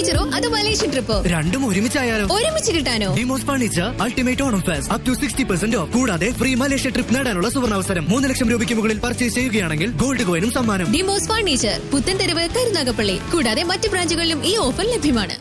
ഫർണിച്ചറോ അതോ മലേഷ്യൻ ട്രിപ്പോ രണ്ടും ഒരുമിച്ചായാലോ ഒരുമിച്ച് കിട്ടാനോ Demos furniture ultimate Onam fest up to sixty percent off കൂടാതെ ഫ്രീ മലേഷ്യ ട്രിപ്പ് നേടാനുള്ള സുവർണാവസരം മൂന്ന് ലക്ഷം രൂപയ്ക്ക് മുകളിൽ പർച്ചേസ് ചെയ്യുകയാണെങ്കിൽ ഗോൾഡ് കോയിനും സമ്മാനം ഡിമോസ് ഫർണിച്ചർ പുത്തൻതെരുവ് കരുനാഗപ്പള്ളി കൂടാതെ മറ്റു ബ്രാഞ്ചുകളിലും ഈ ഓഫർ ലഭ്യമാണ്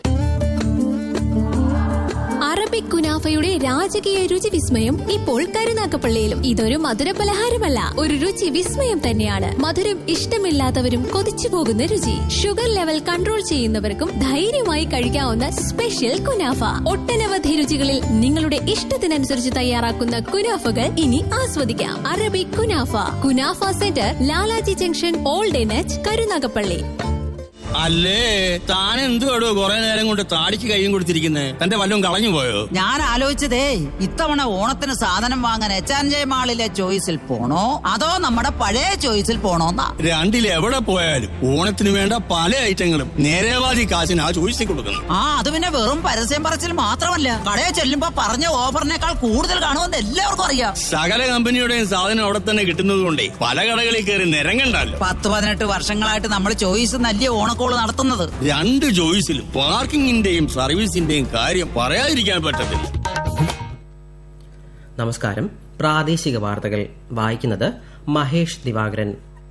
അറബിക് കുനാഫയുടെ രാജകീയ രുചി വിസ്മയം ഇപ്പോൾ കരുനാഗപ്പള്ളിയിലും ഇതൊരു മധുര പലഹാരമല്ല ഒരു രുചി വിസ്മയം തന്നെയാണ് മധുരം ഇഷ്ടമില്ലാത്തവരും കൊതിച്ചു പോകുന്ന രുചി ഷുഗർ ലെവൽ കൺട്രോൾ ചെയ്യുന്നവർക്കും ധൈര്യമായി കഴിക്കാവുന്ന സ്പെഷ്യൽ കുനാഫ ഒട്ടനവധി രുചികളിൽ നിങ്ങളുടെ ഇഷ്ടത്തിനനുസരിച്ച് തയ്യാറാക്കുന്ന കുനാഫകൾ ഇനി ആസ്വദിക്കാം Arabic kunafa kunafa centre Lalaji junction old എനച്ച് കരുനാഗപ്പള്ളി അല്ലേ താൻ എന്തുവാടോ കുറെ നേരം കൊണ്ട് താടിക്ക് കൈയും കൊടുത്തിരിക്കുന്നേ തന്റെ വല്ലതും കളഞ്ഞു പോയോ ഞാൻ ആലോചിച്ചതേ ഇത്തവണ ഓണത്തിന് സാധനം വാങ്ങാൻ എച്ച് ആൻഡ് ജെ മാളിലെ ചോയ്സിൽ പോണോ അതോ നമ്മുടെ പഴയ ചോയ്സിൽ പോണോന്നാ രണ്ടിൽ എവിടെ പോയാലും ഓണത്തിന് വേണ്ട പല ഐറ്റങ്ങളും നേരേവാദി കാശിന് ആ ചോദിച്ചു കൊടുക്കുന്നു ആ അത് പിന്നെ വെറും പരസ്യം പറച്ചിൽ മാത്രമല്ല കടയിൽ ചെല്ലുമ്പോ പറഞ്ഞ ഓഫറിനേക്കാൾ കൂടുതൽ കാണുമെന്ന് എല്ലാവർക്കും അറിയാം സകല കമ്പനിയുടെയും സാധനം അവിടെ തന്നെ കിട്ടുന്നത് കൊണ്ടേ പല കടകളിൽ കയറി നിരങ്ങണ്ടല്ലോ പത്ത് പതിനെട്ട് വർഷങ്ങളായിട്ട് നമ്മൾ ചോയ്സ് നല്ല ഓണക്കോള് നടത്തുന്നത് രണ്ട് ചോയ്സിലും പാർക്കിങ്ങിന്റെയും സർവീസിന്റെയും കാര്യം പറയാതിരിക്കാൻ പറ്റത്തില്ല നമസ്കാരം പ്രാദേശിക വാർത്തകൾ വായിക്കുന്നത് മഹേഷ് ദിവാകരൻ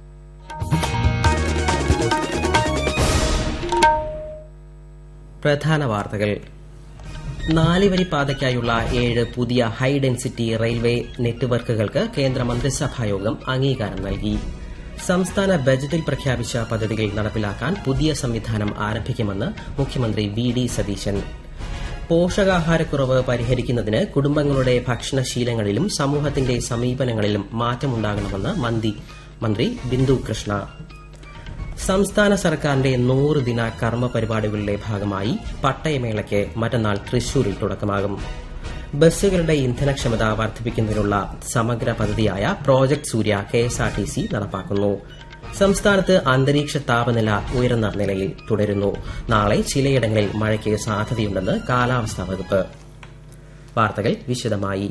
പ്രധാന വാർത്തകൾ നാലുവരി പാതയ്ക്കായുള്ള ഏഴ് പുതിയ ഹൈ ഡെൻസിറ്റി റെയിൽവേ നെറ്റ്വർക്കുകൾക്ക് കേന്ദ്ര മന്ത്രിസഭായോഗം അംഗീകാരം നൽകി സംസ്ഥാന ബജറ്റിൽ പ്രഖ്യാപിച്ച പദ്ധതികൾ നടപ്പിലാക്കാൻ പുതിയ സംവിധാനം ആരംഭിക്കുമെന്ന് മുഖ്യമന്ത്രി വി ഡി സതീശൻ പോഷകാഹാരക്കുറവ് പരിഹരിക്കുന്നതിന് കുടുംബങ്ങളുടെ ഭക്ഷണശീലങ്ങളിലും സമൂഹത്തിന്റെ സമീപനങ്ങളിലും മാറ്റമുണ്ടാകണമെന്ന് മന്ത്രി മന്ത്രി ബിന്ദു കൃഷ്ണ സംസ്ഥാന സർക്കാരിന്റെ നൂറ് ദിന കർമ്മ പരിപാടികളുടെ ഭാഗമായി പട്ടയമേളയ്ക്ക് മറ്റന്നാൾ തൃശൂരിൽ തുടക്കമാകും ബസ്സുകളുടെ ഇന്ധനക്ഷമത വർദ്ധിപ്പിക്കുന്നതിനുള്ള സമഗ്ര പദ്ധതിയായ പ്രോജക്ട് സൂര്യ കെഎസ്ആർടിസി നടപ്പാക്കുന്നു സംസ്ഥാനത്ത് അന്തരീക്ഷ താപനില ഉയർന്ന നിലയിൽ തുടരുന്നു നാളെ ചിലയിടങ്ങളിൽ മഴയ്ക്ക് സാധ്യതയുണ്ടെന്ന് കാലാവസ്ഥാ വകുപ്പ് വാർത്തകൾ വിശദമായി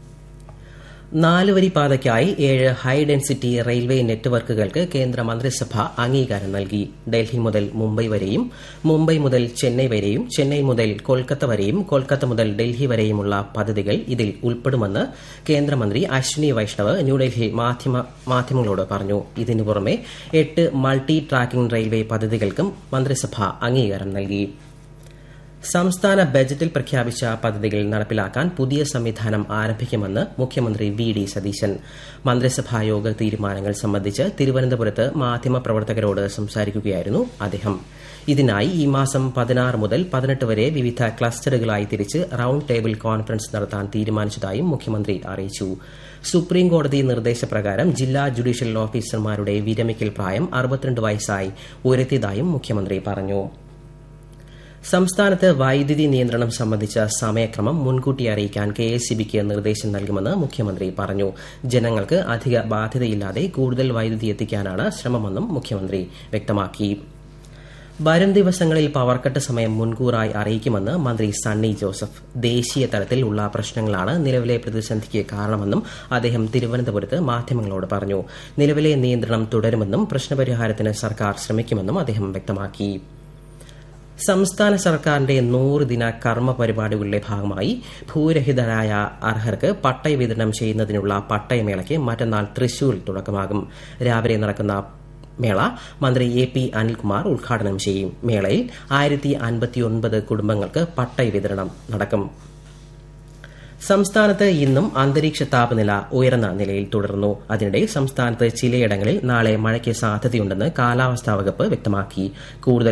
നാലുവരി പാതയ്ക്കായി ഏഴ് ഹൈ ഡെൻസിറ്റി റെയിൽവേ നെറ്റ്വർക്കുകൾക്ക് കേന്ദ്ര മന്ത്രിസഭ അംഗീകാരം നൽകി ഡൽഹി മുതൽ മുംബൈ വരെയും മുംബൈ മുതൽ ചെന്നൈ വരെയും ചെന്നൈ മുതൽ കൊൽക്കത്ത വരെയും കൊൽക്കത്ത മുതൽ ഡൽഹി വരെയുമുള്ള പദ്ധതികൾ ഇതിൽ ഉൾപ്പെടുമെന്ന് കേന്ദ്രമന്ത്രി അശ്വിനി വൈഷ്ണവ് ന്യൂഡൽഹിയിൽ മാധ്യമങ്ങളോട് പറഞ്ഞു ഇതിനു പുറമെ എട്ട് മൾട്ടി ട്രാക്കിംഗ് റെയിൽവേ പദ്ധതികൾക്കും മന്ത്രിസഭ അംഗീകാരം നൽകി സംസ്ഥാന ബജറ്റിൽ പ്രഖ്യാപിച്ച പദ്ധതികൾ നടപ്പിലാക്കാൻ പുതിയ സംവിധാനം ആരംഭിക്കുമെന്ന് മുഖ്യമന്ത്രി വി ഡി സതീശൻ മന്ത്രിസഭായോഗ തീരുമാനങ്ങൾ സംബന്ധിച്ച് തിരുവനന്തപുരത്ത് മാധ്യമപ്രവർത്തകരോട് സംസാരിക്കുകയായിരുന്നു അദ്ദേഹം ഇതിനായി ഈ മാസം പതിനാറ് മുതൽ പതിനെട്ട് വരെ വിവിധ ക്ലസ്റ്ററുകളായി തിരിച്ച് റൌണ്ട് ടേബിൾ കോൺഫറൻസ് നടത്താൻ തീരുമാനിച്ചതായും മുഖ്യമന്ത്രി അറിയിച്ചു സുപ്രീം കോടതി നിർദ്ദേശപ്രകാരം ജില്ലാ ജുഡീഷ്യൽ ഓഫീസർമാരുടെ വിരമിക്കൽ പ്രായം അറുപത്തിരണ്ട് വയസ്സായി ഉയർത്തിയതായും മുഖ്യമന്ത്രി പറഞ്ഞു സംസ്ഥാനത്ത് വൈദ്യുതി നിയന്ത്രണം സംബന്ധിച്ച സമയക്രമം മുൻകൂട്ടി അറിയിക്കാൻ കെ എസ് സി ബിക്ക് നിർദ്ദേശം നൽകുമെന്ന് മുഖ്യമന്ത്രി പറഞ്ഞു ജനങ്ങൾക്ക് അധിക ബാധ്യതയില്ലാതെ കൂടുതൽ വൈദ്യുതി എത്തിക്കാനാണ് ശ്രമമെന്നും മുഖ്യമന്ത്രി വ്യക്തമാക്കി വരും ദിവസങ്ങളിൽ പവർക്കട്ട് സമയം മുൻകൂറായി അറിയിക്കുമെന്ന് മന്ത്രി സണ്ണി ജോസഫ് ദേശീയ തലത്തിൽ ഉള്ള പ്രശ്നങ്ങളാണ് നിലവിലെ പ്രതിസന്ധിക്ക് കാരണമെന്നും അദ്ദേഹം തിരുവനന്തപുരത്ത് മാധ്യമങ്ങളോട് പറഞ്ഞു നിലവിലെ നിയന്ത്രണം തുടരുമെന്നും പ്രശ്നപരിഹാരത്തിന് സർക്കാർ ശ്രമിക്കുമെന്നും അദ്ദേഹം വ്യക്തമാക്കി സംസ്ഥാന സർക്കാരിന്റെ നൂറ് ദിന കർമ്മ പരിപാടികളുടെ ഭാഗമായി ഭൂരഹിതരായ അർഹർക്ക് പട്ടയ വിതരണം ചെയ്യുന്നതിനുള്ള പട്ടയമേളയ്ക്ക് മറ്റന്നാൾ തൃശൂരിൽ തുടക്കമാകും രാവിലെ നടക്കുന്ന മേള മന്ത്രി എ പി അനിൽകുമാർ ഉദ്ഘാടനം ചെയ്യും മേളയിൽ ആയിരത്തി അൻപത്തിയൊൻപത് കുടുംബങ്ങൾക്ക് പട്ടയ വിതരണം നടക്കും സംസ്ഥാനത്ത് ഇന്നും അന്തരീക്ഷ താപനില ഉയർന്ന നിലയിൽ തുടർന്നു അതിനിടെ സംസ്ഥാനത്ത് ചിലയിടങ്ങളിൽ നാളെ മഴയ്ക്ക് സാധ്യതയുണ്ടെന്ന് കാലാവസ്ഥാ വകുപ്പ് വ്യക്തമാക്കി കൂടുതൽ